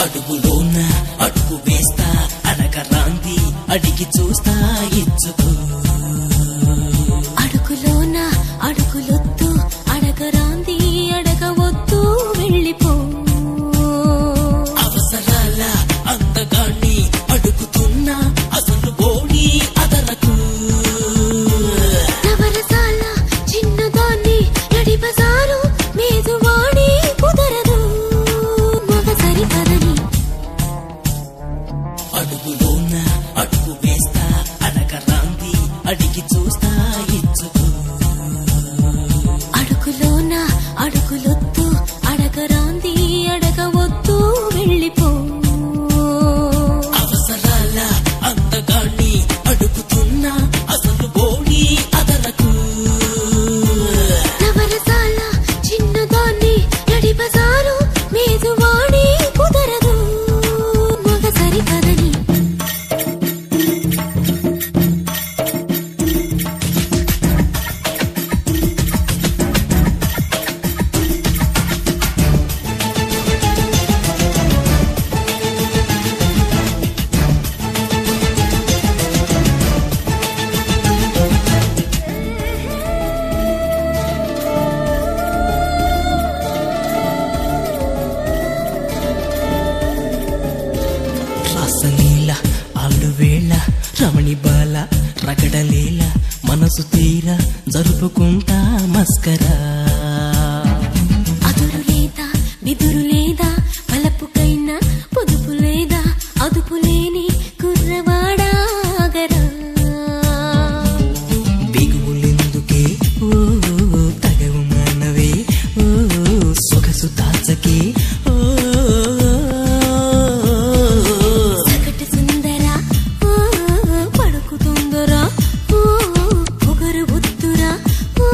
అడుగులోన అడుగు వేస్తా అడగరాంది అడిగి చూస్తా ఇచ్చుకో అడుగులోన అడుగులొద్దు అడగరాంది అడగవద్దు వెళ్ళిపో అవసరాల అందగాన్ని అడుగుతున్నా అసలు బోడి అదరకు నవరసాల చిన్నదాన్ని నడి బజారు మేదువాడి కుదరదు మగసరి కదని అడుగులోన అడుగు వేస్తా అడగరాంది అడిగి చూస్తా ఇచ్చుకో అడుగులోన అడుగులొద్దు అడగరాంది అడగవద్దు వెళ్ళిపో అవసరాల అందగాన్ని అడుగుతున్నా అసలు బోడి అదరకు నవరసాల చిన్నదాన్ని నడి బజారు మేదువాడి కుదరదు మగసరి కదని రాసలీల ఆడువేళ రమణి బాల రగడలేల మనసు తీర జరుపుకుంటా మస్కరా అదురు లేదా బిదురు లేదా పలపుకైనా పొదుపు లేదా అదుపు లేని కుర్రవాడాగరా బిగువులెందుకే ఓ తగవు మానవే ఓ సొగసు దాచకే ఓ సగటు సుందర ఓ పడుకుతుందరా ఓ పొగరు బుద్ధురా ఓ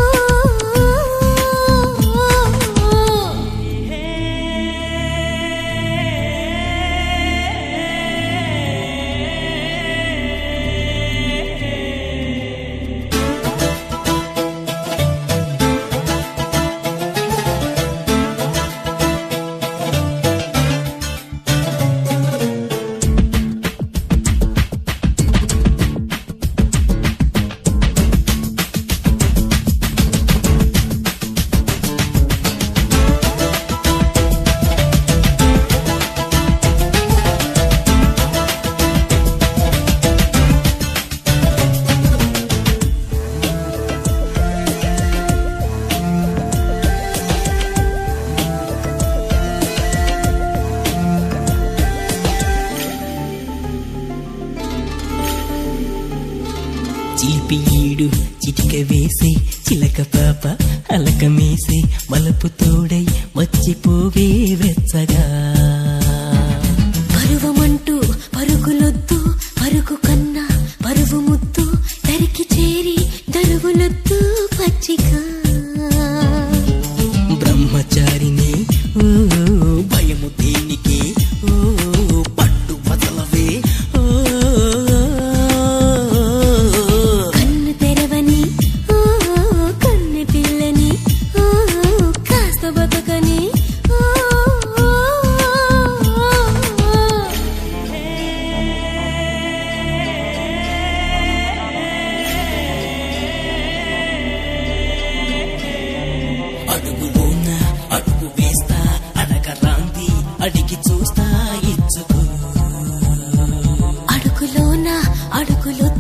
చిలిపి ఈడు చిటిక వేసే చిలక పాప అలక మేసే మలుపు తోడై వచ్చిపోవే వెచ్చగా పరువమంటూ పరుగులొద్దు పరుగు కన్నా పరువు ముద్దు తరికి చేరి దరువులొద్దు పచ్చిగా బ్రహ్మచారిని ఓ భయము దేనికి ఓ పట్టు వదలవే ఓ కన్ను తెరవని ఓ కన్నె పిల్లని ఓ కాస్త బతకని ఓ అడుగులోన అడుగు వేస్తా అడగరాంది అడిగి చూస్తా ఇచ్చుకో అడుగులోన అడుగులొద్దు